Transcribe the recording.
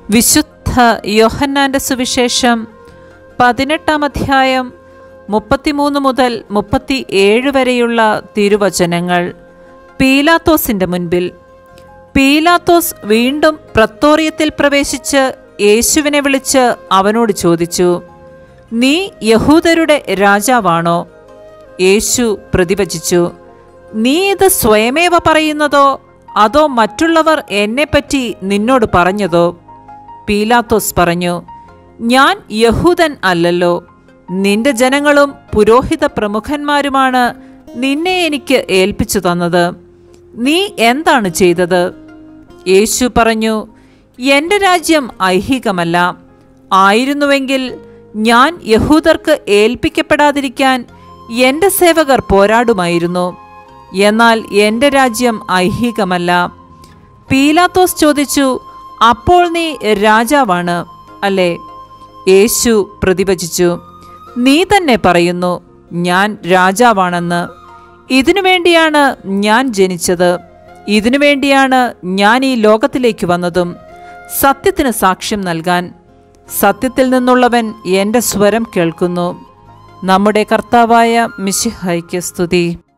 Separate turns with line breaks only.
വിശുദ്ധ യോഹന്നാന്റെ സുവിശേഷം പതിനെട്ടാം അധ്യായം മുപ്പത്തിമൂന്ന് മുതൽ മുപ്പത്തി ഏഴ് വരെയുള്ള തിരുവചനങ്ങൾ പീലാത്തോസിന്റെ മുൻപിൽ പീലാത്തോസ് വീണ്ടും പ്രത്തോറിയത്തിൽ പ്രവേശിച്ച് യേശുവിനെ വിളിച്ച് അവനോട് ചോദിച്ചു നീ യഹൂദരുടെ രാജാവാണോ യേശു പ്രതിവചിച്ചു നീ ഇത് സ്വയമേവ പറയുന്നതോ അതോ മറ്റുള്ളവർ എന്നെപ്പറ്റി നിന്നോട് പറഞ്ഞതോ പീലാത്തോസ് പറഞ്ഞു ഞാൻ യഹൂദൻ അല്ലല്ലോ നിന്റെ ജനങ്ങളും പുരോഹിത പ്രമുഖന്മാരുമാണ് നിന്നെ എനിക്ക് ഏൽപ്പിച്ചു തന്നത് നീ എന്താണ് ചെയ്തത് യേശു പറഞ്ഞു എൻ്റെ രാജ്യം ഐഹികമല്ല ആയിരുന്നുവെങ്കിൽ ഞാൻ യഹൂദർക്ക് ഏൽപ്പിക്കപ്പെടാതിരിക്കാൻ എൻ്റെ സേവകർ പോരാടുമായിരുന്നു എന്നാൽ എൻ്റെ രാജ്യം ഐഹികമല്ല പീലാത്തോസ് ചോദിച്ചു അപ്പോൾ നീ രാജാവാണ് അല്ലേ യേശു പ്രതിവചിച്ചു നീ തന്നെ പറയുന്നു ഞാൻ രാജാവാണെന്ന് ഇതിനു വേണ്ടിയാണ് ഞാൻ ജനിച്ചത് ഇതിനു വേണ്ടിയാണ് ഞാൻ ഈ ലോകത്തിലേക്ക് വന്നതും സത്യത്തിന് സാക്ഷ്യം നൽകാൻ സത്യത്തിൽ നിന്നുള്ളവൻ എൻ്റെ സ്വരം കേൾക്കുന്നു നമ്മുടെ കർത്താവായ മിശിഹായ്ക്ക് സ്തുതി